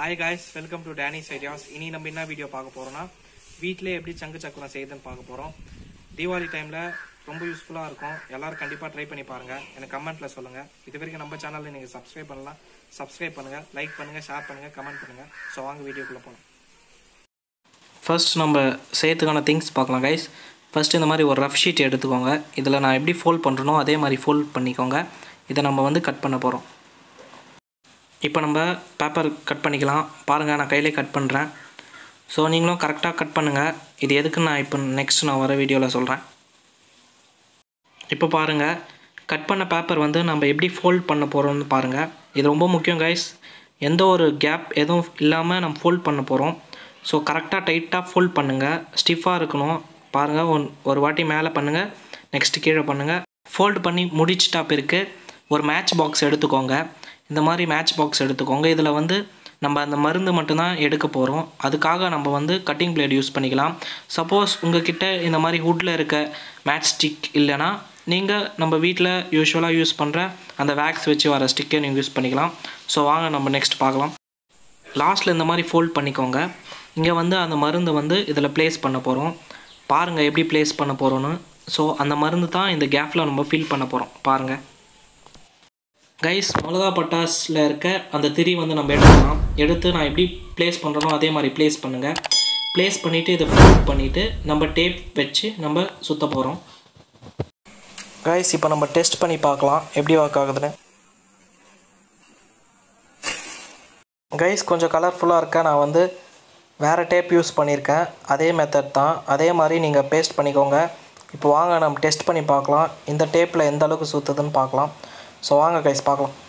hi guys welcome to Danny's ideas இனி நம்ம என்ன வீடியோ பார்க்க போறோம்னா வீட்டிலே எப்படி சங்கு சக்கரம் செய்யுதுன்னு பார்க்க போறோம் தீபாவளி டைம்ல ரொம்ப யூஸ்ஃபுல்லாக இருக்கும் எல்லாரும் கண்டிப்பாக ட்ரை பண்ணி பாருங்க எனக்கு கமெண்ட்ல சொல்லுங்க இது வரைக்கும் நம்ம சேனலில் நீங்கள் சப்ஸ்கிரைப் பண்ணலாம் சப்ஸ்கிரைப் பண்ணுங்க லைக் பண்ணுங்க ஷேர் பண்ணுங்க கமெண்ட் பண்ணுங்க ஸோ வாங்க வீடியோக்குள்ளே போகலாம் ஃபர்ஸ்ட் நம்ம செய்யறதுக்கான திங்ஸ் பார்க்கலாம் கைஸ் ஃபர்ஸ்ட் இந்த மாதிரி ஒரு ரஃப் ஷீட் எடுத்துக்கோங்க இதில் நான் எப்படி ஃபோல்ட் பண்ணுறனோ அதே மாதிரி ஃபோல்ட் பண்ணிக்கோங்க இதை நம்ம வந்து கட் பண்ண போகிறோம் இப்போ நம்ம பேப்பர் கட் பண்ணிக்கலாம் பாருங்கள் நான் கையிலே கட் பண்ணுறேன் ஸோ நீங்களும் கரெக்டாக கட் பண்ணுங்கள் இது எதுக்கு நான் இப்போ நெக்ஸ்ட் நான் வர வீடியோவில் சொல்கிறேன் இப்போ பாருங்கள் கட் பண்ண பேப்பர் வந்து நம்ம எப்படி ஃபோல்ட் பண்ண போகிறோம்னு பாருங்கள் இது ரொம்ப முக்கியம் கைஸ் எந்த ஒரு கேப் எதுவும் இல்லாமல் நம்ம ஃபோல்ட் பண்ண போகிறோம் ஸோ கரெக்டாக டைட்டாக ஃபோல்ட் பண்ணுங்கள் ஸ்டிஃபாக இருக்கணும் பாருங்கள் ஒன் ஒரு வாட்டி மேலே பண்ணுங்கள் நெக்ஸ்ட் கீழே பண்ணுங்கள் ஃபோல்டு பண்ணி முடிச்சிட்டா பிறகு ஒரு மேட்ச் பாக்ஸ் எடுத்துக்கோங்க இந்த மாதிரி மேட்ச் பாக்ஸ் எடுத்துக்கோங்க இதில் வந்து நம்ம அந்த மருந்து மட்டும்தான் எடுக்க போகிறோம் அதுக்காக நம்ம வந்து கட்டிங் பிளேட் யூஸ் பண்ணிக்கலாம் சப்போஸ் உங்ககிட்ட இந்த மாதிரி வுட்டில் இருக்க மேட்ச் ஸ்டிக் இல்லைன்னா நீங்கள் நம்ம வீட்டில் யூஸ்வலாக யூஸ் பண்ணுற அந்த வேக்ஸ் வச்சு வர ஸ்டிக்கை நீங்கள் யூஸ் பண்ணிக்கலாம் ஸோ வாங்க நம்ம நெக்ஸ்ட் பார்க்கலாம் லாஸ்ட்டில் இந்த மாதிரி ஃபோல்ட் பண்ணிக்கோங்க இங்கே வந்து அந்த மருந்து வந்து இதில் ப்ளேஸ் பண்ண போகிறோம் பாருங்கள் எப்படி ப்ளேஸ் பண்ண போகிறோன்னு ஸோ அந்த மருந்து தான் இந்த கேப்பில் நம்ம ஃபில் பண்ண போகிறோம் பாருங்கள் கைஸ் மிளகா பட்டாஸில் இருக்க அந்த திரி வந்து நம்ம எடுக்கலாம் எடுத்து நான் எப்படி ப்ளேஸ் பண்ணுறனோ அதே மாதிரி ப்ளேஸ் பண்ணுங்கள் ப்ளேஸ் பண்ணிவிட்டு இதை ஃபோல்ட் பண்ணிவிட்டு நம்ம டேப் வச்சு நம்ம சுற்ற போகிறோம் கைஸ் இப்போ நம்ம டெஸ்ட் பண்ணி பார்க்கலாம் எப்படி ஒர்க் ஆகுதுன்னு கைஸ் கொஞ்சம் கலர்ஃபுல்லாக இருக்க நான் வந்து வேறு டேப் யூஸ் பண்ணியிருக்கேன் அதே மெத்தட் தான் அதே மாதிரி நீங்கள் பேஸ்ட் பண்ணிக்கோங்க இப்போ வாங்க நம்ம டெஸ்ட் பண்ணி பார்க்கலாம் இந்த டேப்பில் எந்த அளவுக்கு சுற்றுதுன்னு பார்க்கலாம் ஸோ வாங்க கைஸ் பார்க்கலாம்